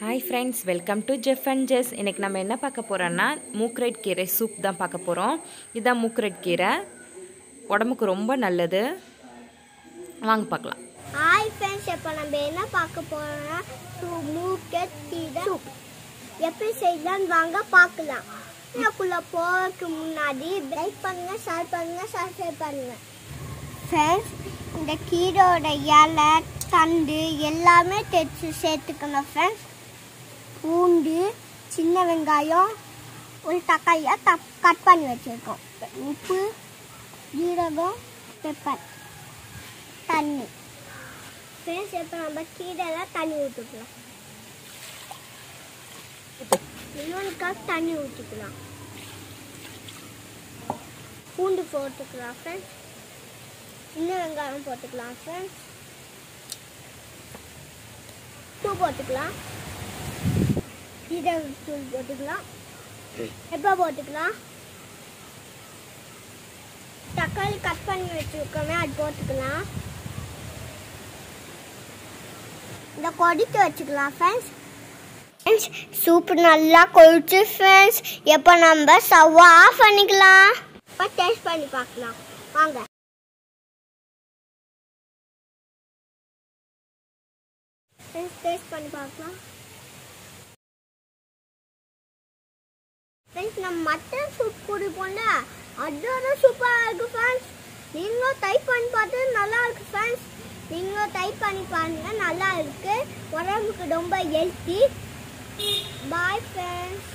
hi friends welcome to Jeff and Jess இன்றைக்கி நம்ம என்ன பார்க்க போகிறோன்னா மூக்ரைட் கீரை சூப் தான் பார்க்க போகிறோம் இதுதான் மூக்ரைட் கீரை உடம்புக்கு ரொம்ப நல்லது வாங்க பார்க்கலாம் ஹாய் ஃப்ரெண்ட்ஸ் இப்போ நம்ம என்ன பார்க்க போறோம்னா மூக்கெட் கீரை சூப் எப்படி செய்யலாம்னு வாங்க பார்க்கலாம் இதுக்குள்ள போறதுக்கு முன்னாடி லைக் பண்ணுங்க ஷேர் பண்ணுங்க சப்ஸ்கிரைப் பண்ணுங்க ஃப்ரெண்ட்ஸ் இந்த கீரோட இலை தண்டு எல்லாமே தைச்சு சேர்த்துக்கணும் ஃப்ரெண்ட்ஸ் பூண்டு சின்ன வெங்காயம் ஒரு தக்காளியாக த கட் பண்ணி வச்சுருக்கோம் உப்பு ஜீரகம் பெப்பர் தண்ணி ஃப்ரெண்ட்ஸ் இப்போ நம்ம கீரைலாம் தண்ணி ஊற்றிக்கலாம் இன்னொரு கப் தண்ணி ஊற்றிக்கலாம் பூண்டு போட்டுக்கலாம் ஃப்ரெண்ட்ஸ் இன்னும் வெங்காயம் போட்டுக்கலாம் ஃப்ரெண்ட்ஸ் பூ போட்டுக்கலாம் ஜீரக தூள் போட்டுக்கலாம் எப்போ போட்டுக்கலாம் தக்காளி கட் பண்ணி வச்சுருக்கோமே அது போட்டுக்கலாம் இந்த கொதிக்க வச்சுக்கலாம் ஃப்ரெண்ட்ஸ் ஃப்ரெண்ட்ஸ் சூப் நல்லா கொதிச்சு ஃப்ரெண்ட்ஸ் எப்போ நம்ம ஸ்டவ் ஆஃப் பண்ணிக்கலாம் இப்போ டேஸ்ட் பண்ணி பார்க்கலாம் வாங்க ஃப்ரெண்ட்ஸ் டேஸ்ட் பண்ணி பார்க்கலாம் ஃப்ரெண்ட்ஸ் நம்ம மட்டன் சூப் குடிப்போம்ல அதோட சூப்பராக இருக்குது ஃப்ரெண்ட்ஸ் நீங்களும் டைப் பண்ணி பார்த்து நல்லா இருக்கு ஃப்ரெண்ட்ஸ் நீங்களும் டைப் பண்ணி பாருங்க நல்லா இருக்கு உடம்புக்கு ரொம்ப ஹெல்த்தி பாய் ஃப்ரெண்ட்ஸ்